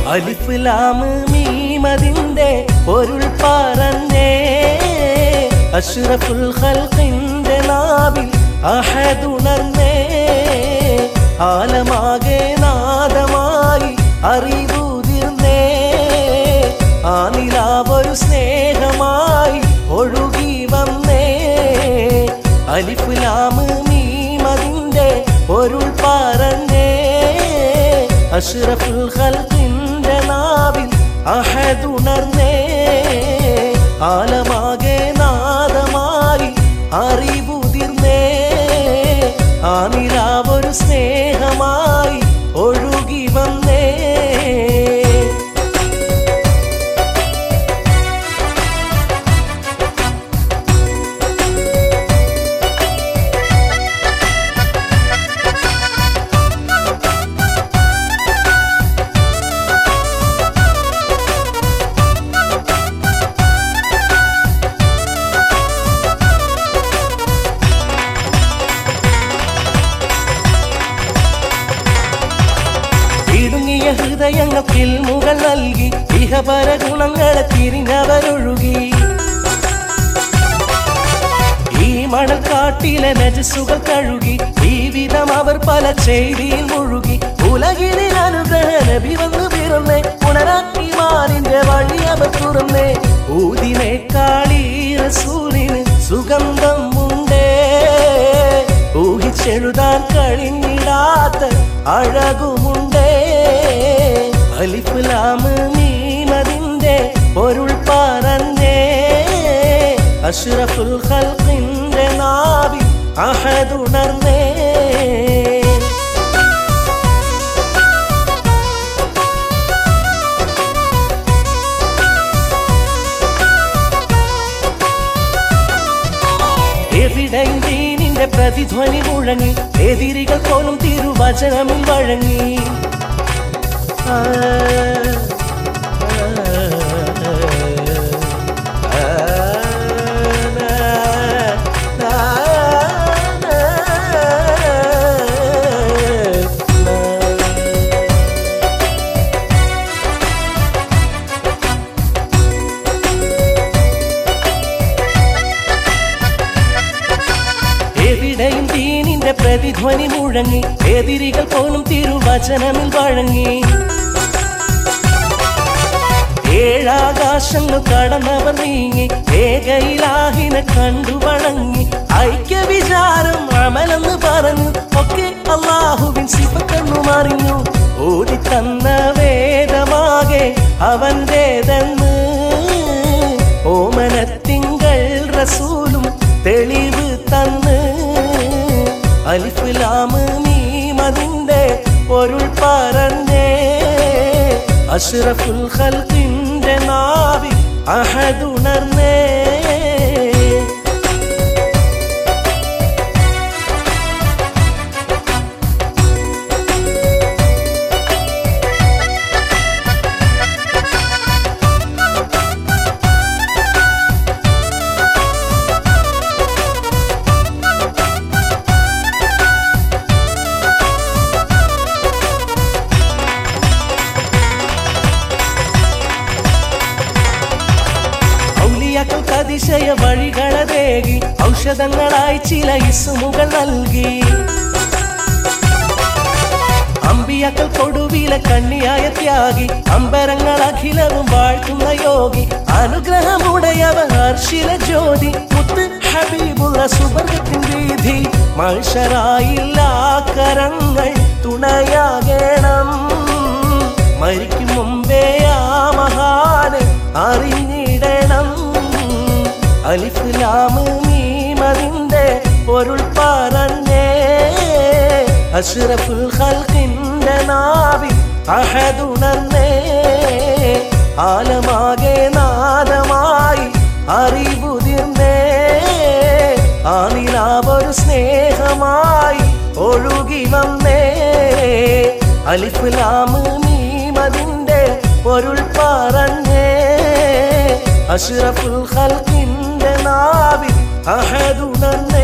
അലിഫ്ലാമ് മീമതിന്റെ പൊരുൾ പറഞ്ഞേ അഷ്റഫുൽ ഖൽഖിന്റെ നാവിൽ അഹദുണർന്നേ ആലമാകെ നാദമായി അറിവുതിർന്നേ ആ നിലാവൊരു സ്നേഹമായി ഒഴുകി വന്നേ അലിഫ്ലാമ് മീമതിന്റെ പൊരുൾ പറഞ്ഞേ അഷ്റഫുൽ ഖൽഖിന്റെ നാവിൽ അഹദുണർന്നേ ആലമാകെ നാദമായി അറിവുതിർന്നേ ആ നിലാവൊരു സ്നേഹമായി ഒഴുകി വന്നേ ഇടുങ്ങിയ ഹൃദയങ്ങൾക്ക് മുകൾ നൽകി ഇഹപര ഗുണങ്ങളെ തിരിഞ്ഞവരൊഴുകി ഈ മണൽക്കാട്ടിലെ നജസുകൾ കഴുകി ജീവിതം അവർ പല ചെയ്തിയിൽ മുഴുകി ഉലകിലെ അനുഗ്രഹ നബി വന്ന് പിറന്നേ ഉണരാക്കി മാറിന്റെ വഴി അവർ തുറന്നേ ഊതിനെ കാളി റസൂലിന് സുഗന്ധം ഉണ്ടേ ഊഹിച്ചെഴുതാൻ കഴിഞ്ഞിടാത്ത അഴകുമുണ്ടേ അലിഫുലാമ് മീമതിന്റെ പൊരുൾ പറഞ്ഞേ അഷ്റഫുൽ ഖൽഖിന്റെ നാവി അഹദുണർന്നേ എവിടെയും ദീനിന്റെ പ്രതിധ്വനി മുഴങ്ങി എതിരികൾ പോലും തിരുവചനമിൽ വഴങ്ങി ആ, ആ, ആ, നാ, നാ, നാ, നാ. എവിടെയും ദീനിന്റെ പ്രതിധ്വനി മുഴങ്ങി എതിരികൾ പോലും തിരുവചനമിൽ വഴങ്ങി ഏഴാകാശങ്ങൾ കടന്നവർ നീങ്ങി ഏകയിലാഹിനെ കണ്ടു വണങ്ങി ഐക്യ വിചാരം അമലെന്ന് പറഞ്ഞു ഒക്കെ അള്ളാഹുവിൻ സിപ്പക്കെന്നു മറിഞ്ഞു ഓടി തന്ന വേദമാകെ അവന്റേതെന്ന് ഓമനത്തിങ്കൾ റസൂലും തെളിവ് തന്ന് അലിഫുലാമ് മീമതിന്റെ പൊരുൾ പറഞ്ഞേ അഷ്റഫുൽ ഖൽഖിന്റെ നാവി അഹദുണർന്നേ ഔലിയാക്കൾക്ക് അതിശയ വഴികളതേകി ഔഷധങ്ങളായി ചില ഇസുമുകൾ നൽകി അമ്പിയാക്കൾ കൊടുവിലെ കണ്ണിയായ ത്യാഗി അമ്പരങ്ങൾ അഖിലവും വാഴ്ത്തുന്ന യോഗി അനുഗ്രഹമുടയവൻ ഹർഷില ജ്യോതി മുത്ത് ഹബീബുള്ള സുവർഗത്തിൻ വീതി മനുഷ്യരായില്ല കരങ്ങൾ തുണയാകണം മരിക്കും മുമ്പേ ആ മഹാന് അറിഞ്ഞിടണം അലിഫ്ലാമ് മീമതിന്റെ പൊരുൾ പറഞ്ഞേ അഷ്റഫുൽ ഖൽഖിന്റെ നാവി അഹദുണർന്നേ ആലമാകെ നാദമായി അറിവുതിർന്നേ ആ നിലാവൊരു സ്നേഹമായി ഒഴുകി വന്നേ അലിഫ്ലാമ് മീമതിന്റെ പൊരുൾ പറഞ്ഞേ അഷ്റഫുൽ ഖൽഖിന്റെ നാവി അഹദുണർന്നേ